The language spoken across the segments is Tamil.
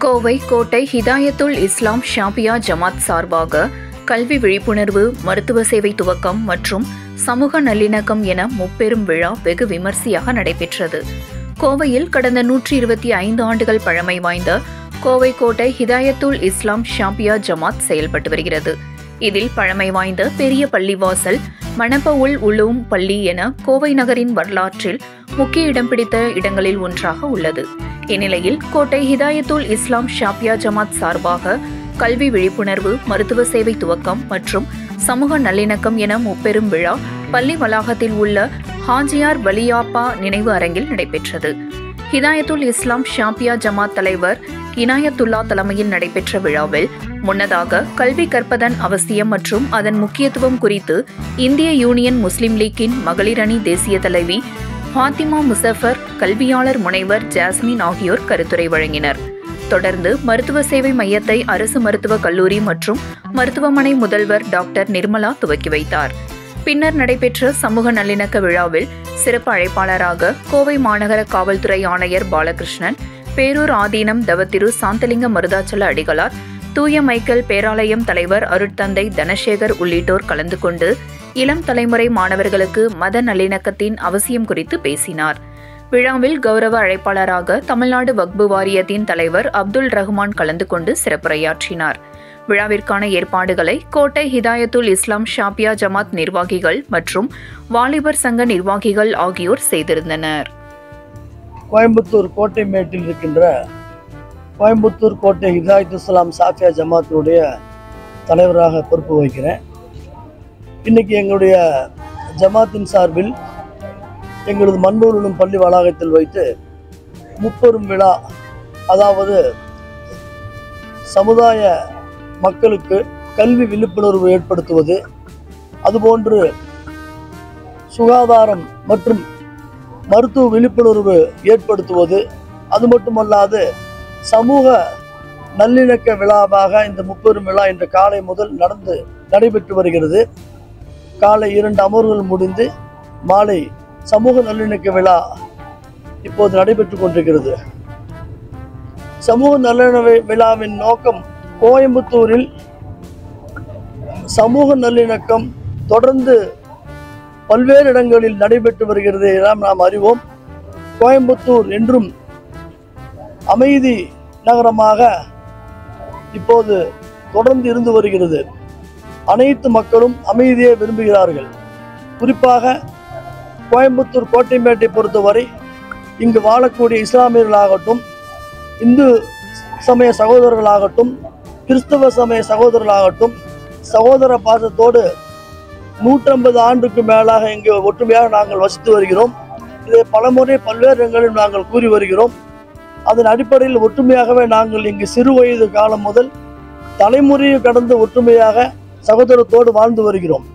கோவை கோட்டை ஹிதாயத்துல் இஸ்லாம் ஷாபியா ஜமாத் சார்பாக கல்வி விழிப்புணர்வு மருத்துவ சேவை துவக்கம் மற்றும் சமூக நல்லிணக்கம் என முப்பெரும் விழா வெகு விமர்சையாக நடைபெற்றது கோவையில் கடந்த நூற்றி இருபத்தி ஐந்து ஆண்டுகள் பழமை வாய்ந்த கோவை கோட்டை ஹிதாயத்துல் இஸ்லாம் ஷாபியா ஜமாத் செயல்பட்டு வருகிறது இதில் பழமை வாய்ந்த பெரிய பள்ளிவாசல் மணப்ப உல் உலூம் பள்ளி என கோவை நகரின் வரலாற்றில் முக்கிய இடம் பிடித்த இடங்களில் ஒன்றாக உள்ளது இந்நிலையில் கோட்டை ஹிதாயத்துல் இஸ்லாம் ஷாபியா ஜமாத் சார்பாக கல்வி விழிப்புணர்வு மருத்துவ சேவை துவக்கம் மற்றும் சமூக நல்லிணக்கம் என முப்பெரும் விழா பள்ளி வளாகத்தில் உள்ள ஹாஜியார் வலியாப்பா நினைவு அரங்கில் நடைபெற்றது ஹிதாயத்துல் இஸ்லாம் ஷாபியா ஜமாத் தலைவர் இனாயத்துல்லா தலைமையில் நடைபெற்ற விழாவில் முன்னதாக கல்வி கற்பதன் அவசியம் மற்றும் அதன் முக்கியத்துவம் குறித்து இந்திய யூனியன் முஸ்லிம் லீக்கின் மகளிர் அணி தேசிய தலைவி ஃபாத்திமா முசஃபர் கல்வியாளர் முனைவர் ஜாஸ்மின் ஆகியோர் கருத்துரை வழங்கினர் தொடர்ந்து மருத்துவ சேவை மையத்தை அரசு மருத்துவக் கல்லூரி மற்றும் மருத்துவமனை முதல்வர் டாக்டர் நிர்மலா துவக்கி வைத்தார் பின்னர் நடைபெற்ற சமூக நல்லிணக்க விழாவில் சிறப்பு அழைப்பாளராக கோவை மாநகர காவல்துறை ஆணையர் பாலகிருஷ்ணன் பேரூர் ஆதீனம் தவத்திரு சாந்தலிங்க மருதாச்சல அடிகளார் தூய மைக்கேல் பேராலயம் தலைவர் அருட்தந்தை தனசேகர் உள்ளிட்டோர் கலந்து கொண்டு இளம் தலைமுறை மாணவர்களுக்கு மத நல்லிணக்கத்தின் அவசியம் குறித்து பேசினார் விழாவில் கௌரவ அழைப்பாளராக தமிழ்நாடு வக்பு வாரியத்தின் தலைவர் அப்துல் ரஹ்மான் கலந்து கொண்டு சிறப்புரையாற்றினார் விழாவிற்கான ஏற்பாடுகளை கோட்டை ஹிதாயத்துல் இஸ்லாம் ஷாபியா ஜமாத் நிர்வாகிகள் மற்றும் வாலிபர் சங்க நிர்வாகிகள் ஆகியோர் செய்திருந்தனர் கோயம்புத்தூர் கோட்டை மேட்டில் இருக்கின்ற கோயம்புத்தூர் கோட்டை ஹிதாயத் இஸ்லாம் சாஃபியா ஜமாத்தினுடைய தலைவராக பொறுப்பு வகிக்கிறேன் இன்னைக்கு எங்களுடைய ஜமாத்தின் சார்பில் எங்களது மண்பூரிலும் பள்ளி வளாகத்தில் வைத்து முப்பெரும் விழா அதாவது சமுதாய மக்களுக்கு கல்வி விழிப்புணர்வு ஏற்படுத்துவது அதுபோன்று சுகாதாரம் மற்றும் மருத்துவ விழிப்புணர்வு ஏற்படுத்துவது அது மட்டுமல்லாது சமூக நல்லிணக்க விழாவாக இந்த முப்பெரும் விழா இன்று காலை முதல் நடந்து நடைபெற்று வருகிறது காலை இரண்டு அமர்வுகள் முடிந்து மாலை சமூக நல்லிணக்க விழா இப்போது நடைபெற்று கொண்டிருக்கிறது சமூக நல்லிணக்க விழாவின் நோக்கம் கோயம்புத்தூரில் சமூக நல்லிணக்கம் தொடர்ந்து பல்வேறு இடங்களில் நடைபெற்று வருகிறது எல்லாம் நாம் அறிவோம் கோயம்புத்தூர் என்றும் அமைதி நகரமாக இப்போது தொடர்ந்து இருந்து வருகிறது அனைத்து மக்களும் அமைதியை விரும்புகிறார்கள் குறிப்பாக கோயம்புத்தூர் கோட்டைமேட்டை பொறுத்தவரை இங்கு வாழக்கூடிய இஸ்லாமியர்களாகட்டும் இந்து சமய சகோதரர்களாகட்டும் கிறிஸ்தவ சமய சகோதரர்களாகட்டும் சகோதர பாசத்தோடு நூற்றம்பது ஆண்டுக்கு மேலாக இங்கு ஒற்றுமையாக நாங்கள் வசித்து வருகிறோம் இதை பலமுறை பல்வேறு இடங்களில் நாங்கள் கூறி வருகிறோம் அதன் அடிப்படையில் ஒற்றுமையாகவே நாங்கள் இங்கு சிறு வயது காலம் முதல் தலைமுறையை கடந்து ஒற்றுமையாக சகோதரத்தோடு வாழ்ந்து வருகிறோம்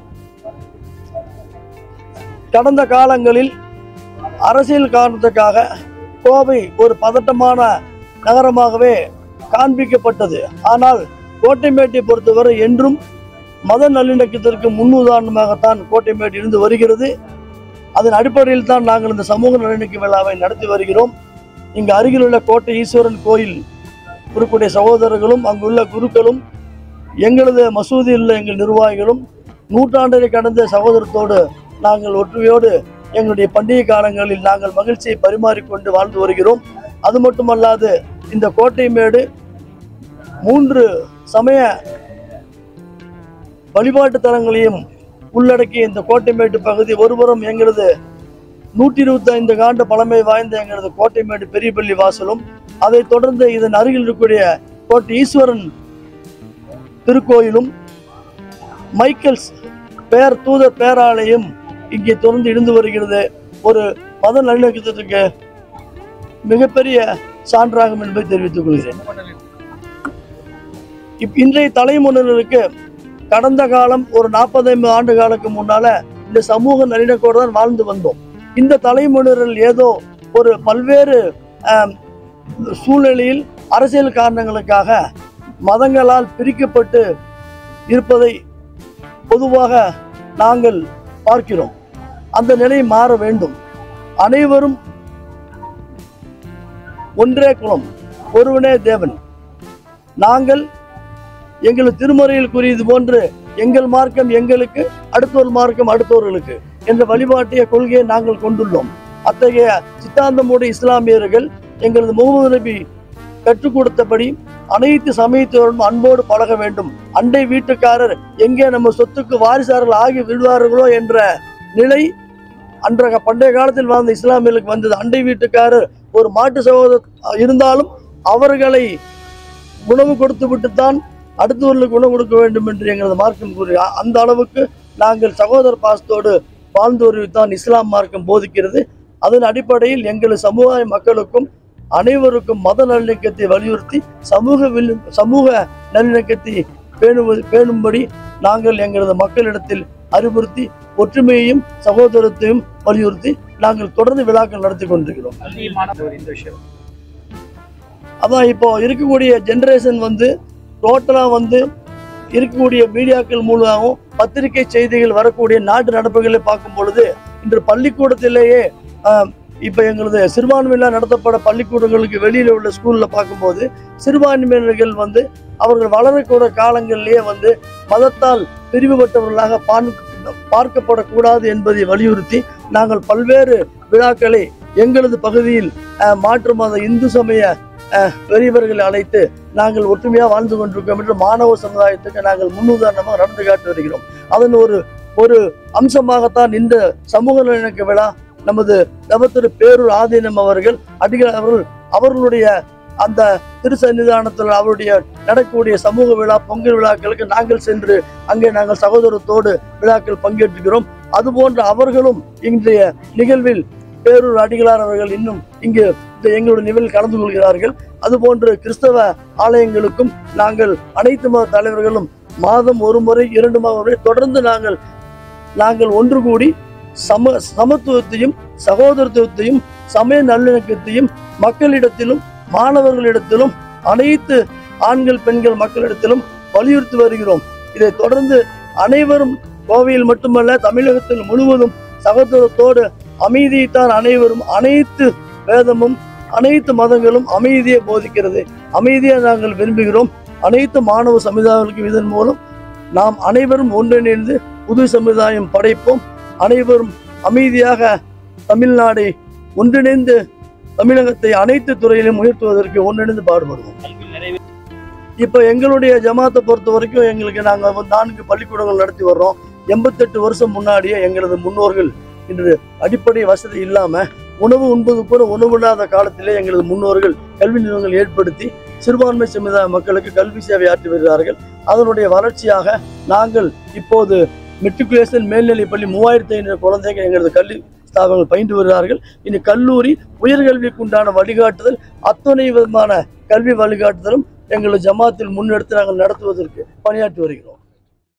கடந்த காலங்களில் அரசியல் காரணத்துக்காக கோவை ஒரு பதட்டமான நகரமாகவே காண்பிக்கப்பட்டது ஆனால் கோட்டைமேட்டை பொறுத்தவரை என்றும் மத நல்லிணக்கத்திற்கு முன்னுதாரணமாகத்தான் கோட்டைமேடு இருந்து வருகிறது அதன் அடிப்படையில் தான் நாங்கள் இந்த சமூக நல்லிணக்க விழாவை நடத்தி வருகிறோம் இங்கு அருகில் உள்ள கோட்டை ஈஸ்வரன் கோயில் இருக்கக்கூடிய சகோதரர்களும் அங்குள்ள குருக்களும் எங்களது மசூதியில் உள்ள எங்கள் நிர்வாகிகளும் நூற்றாண்டை கடந்த சகோதரத்தோடு நாங்கள் ஒற்றுமையோடு எங்களுடைய பண்டிகை காலங்களில் நாங்கள் மகிழ்ச்சியை பரிமாறிக்கொண்டு வாழ்ந்து வருகிறோம் அது மட்டுமல்லாது இந்த கோட்டைமேடு மூன்று சமய வழிபாட்டு தலங்களையும் உள்ளடக்கிய இந்த கோட்டைமேட்டு பகுதி ஒருபுறம் எங்களது நூற்றி இருபத்தி ஐந்து ஆண்டு பழமை வாய்ந்த எங்களது கோட்டைமேடு பெரியபள்ளி வாசலும் அதைத் தொடர்ந்து இதன் அருகில் இருக்கக்கூடிய கோட்டை ஈஸ்வரன் திருக்கோயிலும் மைக்கேல்ஸ் பேர் தூதர் பேராலயம் இங்கே தொடர்ந்து இருந்து வருகிறது ஒரு மத நல்லிணக்கத்திற்கு மிகப்பெரிய சான்றாகும் என்பதை தெரிவித்துக் கொள்கிறேன் இப் இன்றைய தலைமுறையினருக்கு கடந்த காலம் ஒரு நாற்பது ஐம்பது ஆண்டு காலத்துக்கு முன்னால இந்த சமூக நல்லிணக்கோடு தான் வாழ்ந்து வந்தோம் இந்த தலைமுறையில் ஏதோ ஒரு பல்வேறு ஆம், சூழ்நிலையில் அரசியல் காரணங்களுக்காக மதங்களால் பிரிக்கப்பட்டு இருப்பதை பொதுவாக நாங்கள் பார்க்கிறோம் அந்த நிலை மாற வேண்டும் அனைவரும் ஒன்றே குலம் ஒருவனே தேவன் நாங்கள் எங்கள் திருமறையில் கூறியது போன்று எங்கள் மார்க்கம் எங்களுக்கு அடுத்தோர் மார்க்கம் அடுத்தவர்களுக்கு என்ற வழிபாட்டிய கொள்கையை நாங்கள் கொண்டுள்ளோம் அத்தகைய சித்தாந்தமுடைய இஸ்லாமியர்கள் எங்களது முகமது நபி கற்றுக் கொடுத்தபடி அனைத்து சமயத்தோடும் அன்போடு பழக வேண்டும் அண்டை வீட்டுக்காரர் எங்கே நம்ம சொத்துக்கு வாரிசார்கள் ஆகி விடுவார்களோ என்ற நிலை அன்றைய பண்டைய காலத்தில் வாழ்ந்த இஸ்லாமியர்களுக்கு வந்தது அண்டை வீட்டுக்காரர் ஒரு மாட்டு சகோதரர் இருந்தாலும் அவர்களை உணவு கொடுத்து விட்டுத்தான் அடுத்தவர்களுக்கு உணவு கொடுக்க வேண்டும் என்று எங்களது மார்க்கம் கூறி அ- அந்த அளவுக்கு நாங்கள் சகோதர பாசத்தோடு வாழ்ந்து வருவதுதான் இஸ்லாம் மார்க்கம் போதிக்கிறது அதன் அடிப்படையில் எங்களது சமுதாய மக்களுக்கும் அனைவருக்கும் மத நல்லிணக்கத்தை வலியுறுத்தி சமூக வில் சமூக நல்லிணக்கத்தை பேணுவது பேணும்படி நாங்கள் எங்களது மக்களிடத்தில் அறிவுறுத்தி ஒற்றுமையையும் சகோதரத்தையும் வலியுறுத்தி நாங்கள் தொடர்ந்து விழாக்கள் நடத்தி கொண்டிருக்கிறோம் கல்வியமான ஒரு இந்த விஷயம் அதான் இப்போ இருக்கக்கூடிய ஜெனரேஷன் வந்து டோட்டலாக வந்து இருக்கக்கூடிய மீடியாக்கள் மூலமாகவும் பத்திரிகை செய்திகள் வரக்கூடிய நாட்டு நடப்புகளை பார்க்கும் பொழுது இன்று பள்ளிக்கூடத்திலேயே ஆஹ், இப்போ எங்களது சிறுபான்மையினர் நடத்தப்பட பள்ளிக்கூடங்களுக்கு வெளியில் உள்ள ஸ்கூலில் பார்க்கும்போது சிறுபான்மையினர்கள் வந்து அவர்கள் வளரக்கூட காலங்களிலேயே வந்து மதத்தால் பிரிவுபட்டவர்களாக பார்க்க பார்க்கப்படக்கூடாது என்பதை வலியுறுத்தி நாங்கள் பல்வேறு விழாக்களை எங்களது பகுதியில் ஆஹ், மாற்று மத இந்து சமய பெரியவர்களை அழைத்து நாங்கள் ஒற்றுமையாக வாழ்ந்து கொண்டிருக்கோம் என்று மாணவ சமுதாயத்துக்கு நாங்கள் முன்னுதாரணமாக நடந்து காட்டி வருகிறோம் அதன் ஒரு ஒரு அம்சமாகத்தான் இந்த சமூக நல்லிணக்க விழா நமது தவத்திரு பேரூர் ஆதீனம் அவர்கள் அடிகள் அவர்கள் அவர்களுடைய அந்த திருசன்னிதானத்தில் அவருடைய நடக்கக்கூடிய சமூக விழா பொங்கல் விழாக்களுக்கு நாங்கள் சென்று அங்கே நாங்கள் சகோதரத்தோடு விழாக்கள் பங்கேற்றுகிறோம் அதுபோன்ற அவர்களும் இன்றைய நிகழ்வில் பேரூர் அடிகளார் அவர்கள் இன்னும் இங்கு இந்த எங்களுடைய நிகழ்வில் கலந்து கொள்கிறார்கள் அதுபோன்று கிறிஸ்தவ ஆலயங்களுக்கும் நாங்கள் அனைத்து மத தலைவர்களும் மாதம் ஒரு முறை இரண்டு முறை தொடர்ந்து நாங்கள் நாங்கள் ஒன்று கூடி சம சமத்துவத்தையும் சகோதரத்துவத்தையும் சமய நல்லிணக்கத்தையும் மக்களிடத்திலும் மாணவர்களிடத்திலும் அனைத்து ஆண்கள் பெண்கள் மக்களிடத்திலும் வலியுறுத்தி வருகிறோம் இதை தொடர்ந்து அனைவரும் கோவையில் மட்டுமல்ல தமிழகத்தில் முழுவதும் சகோதரத்தோடு அமைதியைத்தான் அனைவரும் அனைத்து வேதமும் அனைத்து மதங்களும் அமைதியை போதிக்கிறது அமைதியை நாங்கள் விரும்புகிறோம் அனைத்து மாணவ சமுதாயங்களுக்கும் இதன் மூலம் நாம் அனைவரும் ஒன்றிணைந்து புது சமுதாயம் படைப்போம் அனைவரும் அமைதியாக தமிழ்நாடை ஒன்றிணைந்து தமிழகத்தை அனைத்து துறையிலும் உயர்த்துவதற்கு ஒன்றிணைந்து பாடுபடுவோம் கல்வி நிறைவே இப்போ எங்களுடைய ஜமாத்தை பொறுத்த வரைக்கும் எங்களுக்கு நாங்கள் நான்கு பள்ளிக்கூடங்கள் நடத்தி வர்றோம் எண்பத்தெட்டு வருஷம் முன்னாடியே எங்களது முன்னோர்கள் இன்று அடிப்படை வசதி இல்லாம உணவு உண்பது கூட உணவில்லாத காலத்திலே எங்களது முன்னோர்கள் கல்வி நிறுவனங்கள் ஏற்படுத்தி சிறுபான்மை சமுதாய மக்களுக்கு கல்வி சேவை ஆற்றி வருகிறார்கள் அதனுடைய வளர்ச்சியாக நாங்கள் இப்போது மெட்ரிகுலேஷன் மேல்நிலைப் பள்ளி மூவாயிரத்தி ஐநூறு குழந்தைகள் எங்களது கல்வி ஸ்தாபனங்கள் பயின்று வருகிறார்கள் இனி கல்லூரி உயர்கல்விக்கு உண்டான வழிகாட்டுதல் அத்தனை விதமான கல்வி வழிகாட்டுதலும் எங்களது ஜமாத்தில் முன்னெடுத்து நாங்கள் நடத்துவதற்கு பணியாற்றி வருகிறோம்